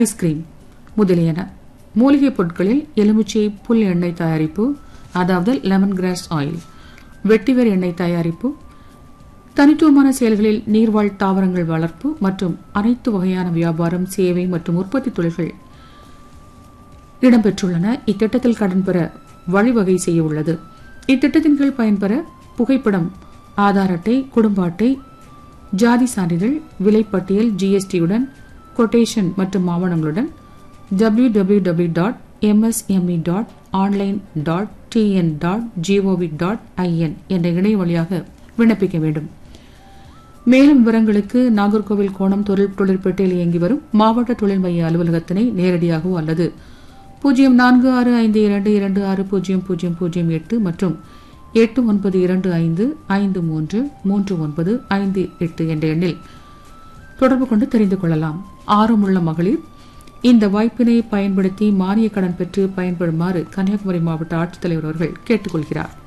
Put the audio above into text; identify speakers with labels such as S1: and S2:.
S1: ice cream முதலியன மூலிகைப் பொருட்களில் எலுமிச்சை புல் எண்ணெய் தயாரிப்பு அதாவது லெமன் கிராஸ் ஆயில் வெட்டிவேர் எண்ணெய் தயாரிப்பு தனித்துவமான செயல்களில் நீர்வாழ் தாவரங்கள் வளர்ப்பு மற்றும் அனைத்து வகையான வியாபாரம் சேவை மற்றும் உற்பத்தி தொழில்கள் இடம்பெற்றுள்ளன இத்திட்டத்தில் கடன் பெற வழிவகை செய்ய உள்ளது இத்திட்டத்தின் கீழ் பயன்பெற புகைப்படம் ஆதார் அட்டை குடும்ப அட்டை ஜாதி சான்றிதழ் விலைப்பட்டியல் ஜிஎஸ்டியுடன் கொட்டேஷன் மற்றும் ஆவணங்களுடன் W W W dot MSME dot online dot TN dot GOV dot IN என்ற இணைய வழியாக விண்ணப்பிக்க வேண்டும் மேலும் விவரங்களுக்கு நாகர்கோவில் கோணம் தொழில் தொழிற்பேட்டையில் இயங்கி வரும் மாவட்ட தொழில் மைய அலுவலகத்தினை நேரடியாகவோ அல்லது பூஜ்ஜியம் நான்கு ஆறு ஐந்து இரண்டு இரண்டு ஆறு பூஜ்ஜியம் பூஜ்ஜியம் பூஜ்ஜியம் எட்டு மற்றும் எட்டு ஒன்பது இரண்டு ஐந்து ஐந்து மூன்று மூன்று ஒன்பது ஐந்து எட்டு என்ற எண்ணில் தொடர்பு கொண்டு தெரிந்து கொள்ளலாம் ஆர்வமுள்ள மகளிர் இந்த வாய்ப்பினை பயன்படுத்தி மானிய கடன் பெற்று பயன்பெறுமாறு கன்னியாகுமரி மாவட்ட ஆட்சித்தலைவர் அவர்கள் கேட்டுக்கொள்கிறார்